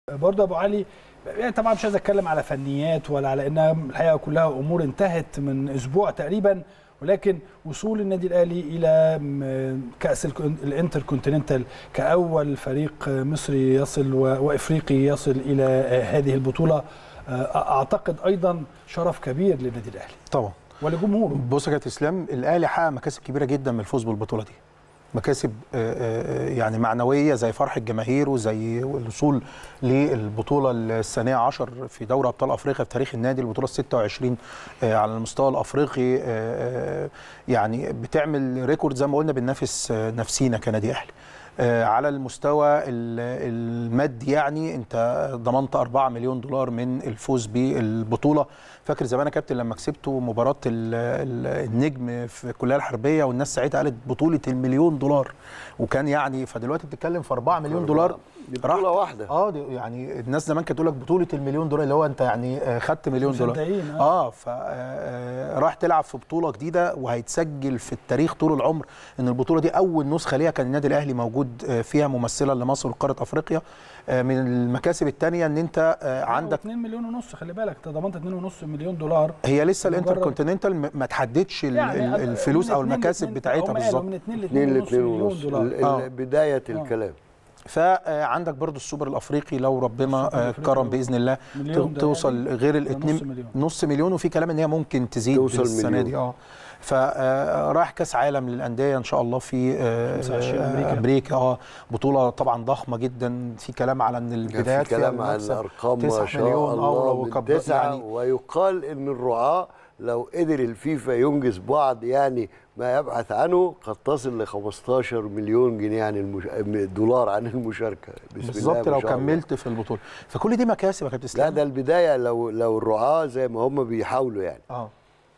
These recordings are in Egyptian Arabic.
برضه ابو علي يعني طبعا مش عايز اتكلم على فنيات ولا على انها الحقيقه كلها امور انتهت من اسبوع تقريبا ولكن وصول النادي الاهلي الى م- كاس الكون- الانتر كونتيننتال كاول فريق مصري يصل و- وافريقي يصل الى هذه البطوله اعتقد ايضا شرف كبير للنادي الاهلي طبعا ولجمهوره بص يا كابتن اسلام الاهلي حقق مكاسب كبيره جدا من الفوز بالبطوله دي مكاسب آه، آه، يعني معنويه زي فرح الجماهير وزي الوصول للبطوله الثانيه عشر في دوري ابطال افريقيا في تاريخ النادي البطوله ال 26 آه، على المستوى الافريقي آه، آه، يعني بتعمل ريكورد زي ما قلنا بننافس آه، نفسينا كنادي اهلي آه، على المستوى ال- المادي يعني انت ضمنت 4 مليون دولار من الفوز بالبطوله فاكر زمان يا كابتن لما كسبتوا مباراه ال- ال- النجم في الكليه الحربيه والناس ساعتها قالت بطوله المليون دولار وكان يعني فدلوقتي بتتكلم في 4 مليون دولار دي بطولة راح- واحدة. اه دي يعني الناس زمان كانت تقول لك بطوله المليون دولار اللي هو انت يعني آه، خدت مليون دولار مصدقين، آه. اه فراح تلعب في بطوله جديده وهيتسجل في التاريخ طول العمر ان البطوله دي اول نسخه ليها كان النادي الاهلي موجود آه، فيها ممثلا لمصر وقاره افريقيا آه، من المكاسب الثانيه ان انت آه، عندك 2 مليون ونص خلي بالك انت ضمنت 2 ونص مليون دولار هي لسه الانتر مجرد- كونتيننتال م- ما تحددش ال- يعني ال- الفلوس من او اتنين المكاسب لاتنين- بتاعتها هم قالوا بالظبط من 2 ل 2 ل 2 2 مليون ونص دولار ال- آه. ال- بداية الكلام فعندك برضو السوبر الافريقي لو ربنا السوبر آه، الأفريقي كرم باذن الله مليون ت- ده توصل يعني غير ده الاثنين نص مليون. نص مليون وفي كلام ان هي ممكن تزيد توصل السنه مليون. دي اه فرايح كاس عالم للانديه ان شاء الله في آه، 25 آه، أمريكا. امريكا اه بطوله طبعا ضخمه جدا في كلام على ان البدايات في كلام فيها عن المكسب الارقام 9 ما شاء مليون الله اه من وكب- تسعة يعني ويقال ان الرعاة لو قدر الفيفا ينجز بعض يعني ما يبحث عنه قد تصل ل 15 مليون جنيه عن المش... دولار عن المشاركه بسم الله بالظبط ما لو شاء الله. كملت في البطوله فكل دي مكاسب يا كابتن لا اسلام ده البدايه لو لو الرعاة زي ما هم بيحاولوا يعني اه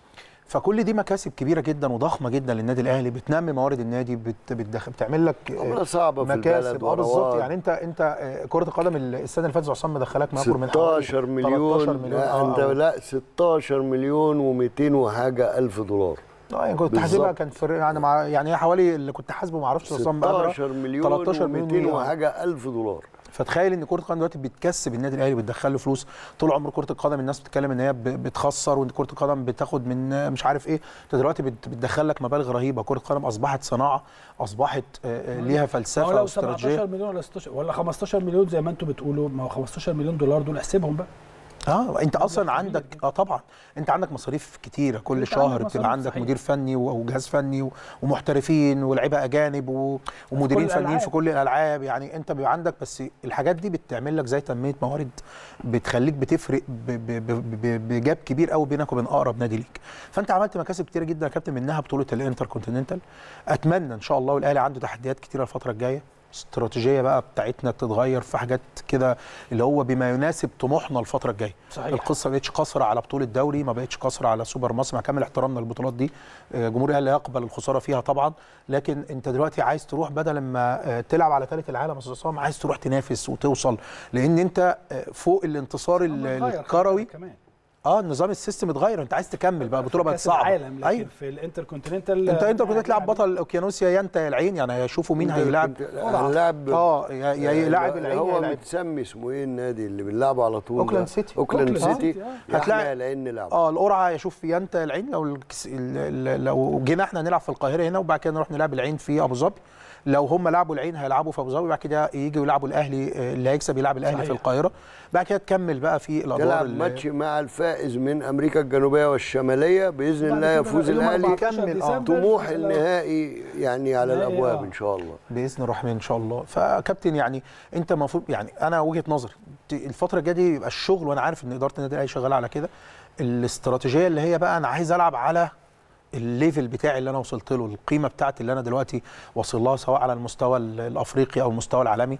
فكل دي مكاسب كبيره جدا وضخمه جدا للنادي الاهلي بتنمي موارد النادي بت بتدخل بتعمل لك آه، عملة صعبة في مكاسب البلد اه بالظبط ورواد. يعني انت انت آه، كره القدم السنه اللي فاتت عصام مدخلاك ما يقرب من حوالي 16 مليون, 13 مليون لا انت آه، آه. لا 16 مليون و200 وحاجه الف دولار اه يعني كنت حاسبها بالظبط. كان في يعني مع يعني هي حوالي اللي كنت حاسبه ما اعرفش عصام بقى 16 مليون 13 مليون و200 جنيه. وحاجه الف دولار فتخيل ان كره القدم دلوقتي بتكسب النادي الاهلي بتدخل له فلوس طول عمر كره القدم الناس بتتكلم ان هي ب- بتخسر وان كره القدم بتاخد من مش عارف ايه انت دلوقتي بت- بتدخل لك مبالغ رهيبه كره القدم اصبحت صناعه اصبحت آه، آه، ليها هو فلسفه لو واستراتيجيه 17 مليون ولا 16 ولا 15 مليون زي ما انتم بتقولوا ما هو 15 مليون دولار دول احسبهم بقى اه انت اصلا كبير عندك جدا. اه طبعا انت عندك مصاريف كتيره كل انت شهر عندك بتبقى مصاريف عندك صحيح. مدير فني و- وجهاز فني و- ومحترفين ولاعيبه اجانب و- ومديرين كل فنيين في الألعاب. كل الالعاب يعني انت بيبقى عندك بس الحاجات دي بتعمل لك زي تنميه موارد بتخليك بتفرق ب- ب- ب- ب- بجاب كبير قوي بينك وبين اقرب نادي ليك فانت عملت مكاسب كتيره جدا يا كابتن منها بطوله الانتر كونتيننتال اتمنى ان شاء الله والاهلي عنده تحديات كتيره الفتره الجايه استراتيجيه بقى بتاعتنا تتغير في حاجات كده اللي هو بما يناسب طموحنا الفتره الجايه صحيح. القصه ما بقتش قاصره على بطوله دوري ما بقتش قاصره على سوبر مصر مع كامل احترامنا للبطولات دي آه، جمهور الاهلي يقبل الخساره فيها طبعا لكن انت دلوقتي عايز تروح بدل ما آه، تلعب على ثالث العالم يا استاذ عصام عايز تروح تنافس وتوصل لان انت آه، فوق الانتصار ال- اتغير خلي الكروي بالك كمان اه النظام السيستم اتغير انت عايز تكمل بقى البطوله بقت كأس صعبه العالم لكن ايوه في الانتر كونتيننتال انت انت كنت تلعب يعني بطل اوكيانوسيا يا انت يا العين يعني هيشوفوا مين هيلاعب هنلعب اه يا يا يلاعب العين يا هو يلاعب متسمي اسمه ايه النادي اللي بنلعبه على طول أوكلاند ده؟ سيتي. اوكلاند أوكلاند سيتي سيتي، آه. يا هتلاعب- احنا العين نلعب اه القرعه يشوف يا انت يا العين لو الكس... ال- ال- لو جينا احنا نلعب في القاهره هنا وبعد كده نروح نلعب العين في ابو ظبي لو هم لعبوا العين هيلعبوا في ابو ظبي بعد كده يجوا يلعبوا الاهلي آه، اللي هيكسب يلعب الاهلي صحيح. في القاهره بعد كده تكمل بقى في الادوار تلعب ال- ماتش مع الفائز من امريكا الجنوبيه والشماليه باذن بعد الله كده يفوز يوم الاهلي 14 كمل، آه. ديسمبر طموح لو- النهائي يعني على نهائي، الابواب آه. ان شاء الله باذن الرحمن ان شاء الله فكابتن يعني انت المفروض يعني انا وجهه نظري ت- الفتره الجايه دي يبقى الشغل وانا عارف ان اداره النادي الاهلي شغاله على كده الاستراتيجيه اللي هي بقى انا عايز العب على الليفل بتاعي اللي انا وصلت له القيمه بتاعتي اللي انا دلوقتي واصل لها سواء على المستوى ال- الافريقي او المستوى العالمي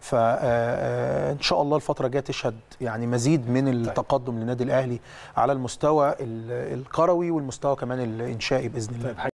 فان شاء الله الفتره الجايه تشهد يعني مزيد من التقدم للنادي الاهلي على المستوى ال- الكروي والمستوى كمان الانشائي باذن الله طيب